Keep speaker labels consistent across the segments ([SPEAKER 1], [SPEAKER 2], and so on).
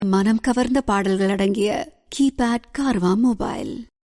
[SPEAKER 1] மனம் கவர்ந்த பாடல்கள் அடங்கிய கீபேட் கார்வா மொபைல்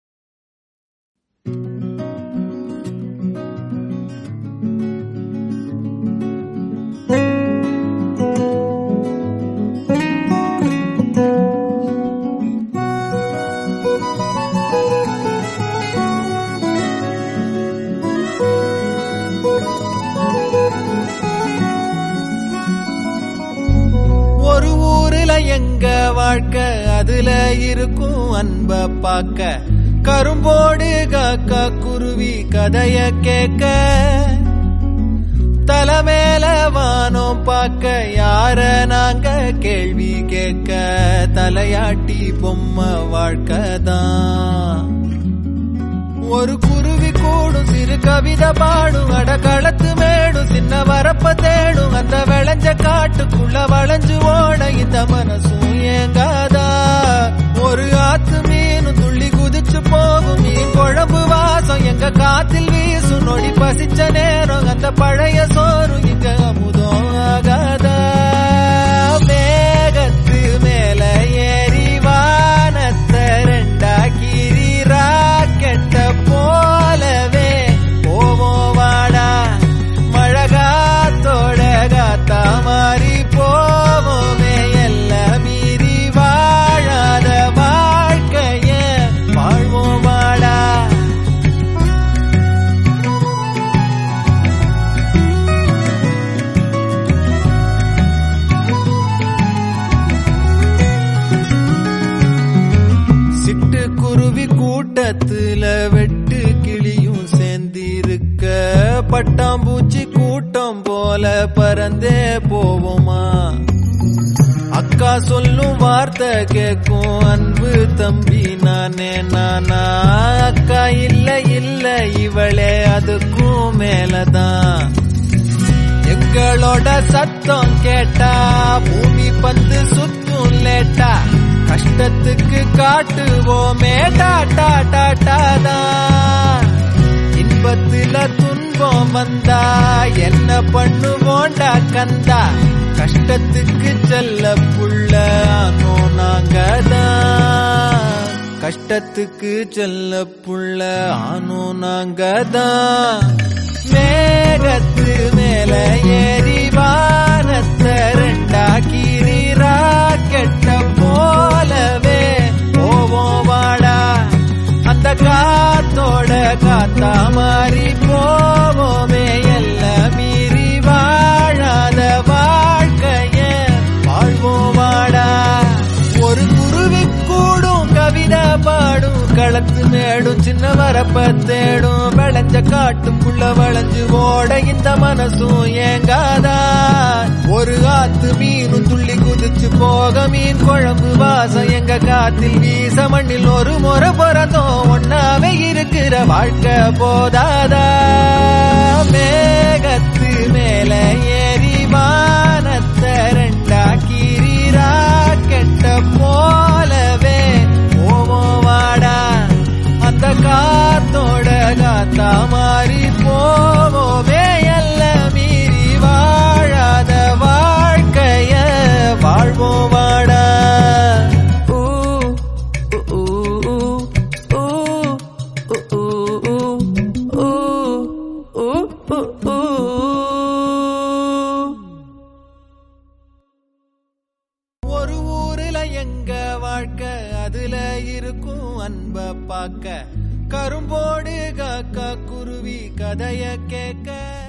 [SPEAKER 2] ஒரு ஊருல எங்க வாழ்க்கை அதுல இருக்கும் அன்ப பாக்க கரும்போடு காக்கா குருவி கதைய கேட்க தலைமேல வானம் பார்க்க யார நாங்க கேள்வி கேட்க தலையாட்டி பொம்மை வாழ்க்கை தான் ஒரு குருவி கூடும் சிறு கவிதை பாடும் அடகளத்து மேடும் சின்ன வரப்ப தேடும் அந்த விளைஞ்ச காட்டுக்குள்ள வளைஞ்சு ஓட இந்த மனசும் ஏங்காதா ஒரு ஆத்து மீனும் துள்ளி குதிச்சு போகும் மீன் குழம்பு வாசம் எங்க காத்தில் வீசும் நொடி பசிச்ச நேரம் அந்த பழைய சோறு இங்க அமுதம் ஆகாதா மேகத்து மேல ஏறி வானத்தை ரெண்டாக்கிரி ராக்கெட்ட போலவே போவோம் வாடா மழகாத்தோட காத்தா மாறி போவோமே எல்லாம் மீறி வாழாத வாழ்க்கைய வாழ்வோம் வாடா சிட்டு குருவி கூட்டத்துல வெட்டு கிளியும் சேர்ந்திருக்க பட்டாம்பூச்சி கூட்டம் போல பறந்தே போவோமா அக்கா சொல்லும் வார்த்தை கேட்கும் அன்பு தம்பி நானே நானா அக்கா இல்ல இல்ல இவளே அதுக்கும் மேலதான் எங்களோட சத்தம் கேட்டா பூமி பந்து சுத்தும் லேட்டா கஷ்டத்துக்கு காட்டுவோமே டாட்டா டாட்டா இன்பத்துல துன்பம் வந்தா என்ன பண்ணுவோண்டா கந்தா கஷ்டத்துக்கு செல்ல புள்ள ஆனோ நாங்க தான் கஷ்டத்துக்கு செல்ல புள்ள ஆனோ நாங்க தான் மேகத்து மேல ஏறி வானத்தை ரெண்டாக்கிரி ராக்கெட்ட போலவே போவோம் வாடா அந்த காத்தோட காத்தா மாறி போவோமே எல்லாம் மீறி வாழாத வாழ்க்கைய வாழ்வோம் வாடா ஒரு குருவி கூடும் கவிதை பாடும் களத்து மேடும் சின்ன வரப்ப தேடும் விளைஞ்ச காட்டுக்குள்ள வளைஞ்சு ஓட இந்த மனசும் ஏங்காதா ஒரு ஆத்து மீனும் துள்ளி குதிச்சு போக மீன் குழம்பு வாசம் எங்க காத்தில் வீச மண்ணில் ஒரு முறை பிறந்தோம் ஒன்னாவே இருக்கிற வாழ்க்கை போதாதா மேகத்து மேல ஏறி வானத்தை ரெண்டாக்கிரி ராக்கெட்ட போலவே போவோம் வாடா அந்த காத்தோட காத்தா மாறி போவோமே எல்லாம் மீறி வாழாத வாழ்க்கைய வாழ்வோம் வாடா ஊ, ஊ, ஊ, ஊ, ஊ, ஊ, ஊ, ஊ, ஊ, ஊ. ஒரு ஊருல எங்க வாழ்க்கை அதுல இருக்கும் அன்ப பாக்க கரும்போடு காக்கா குருவி கதைய கேட்க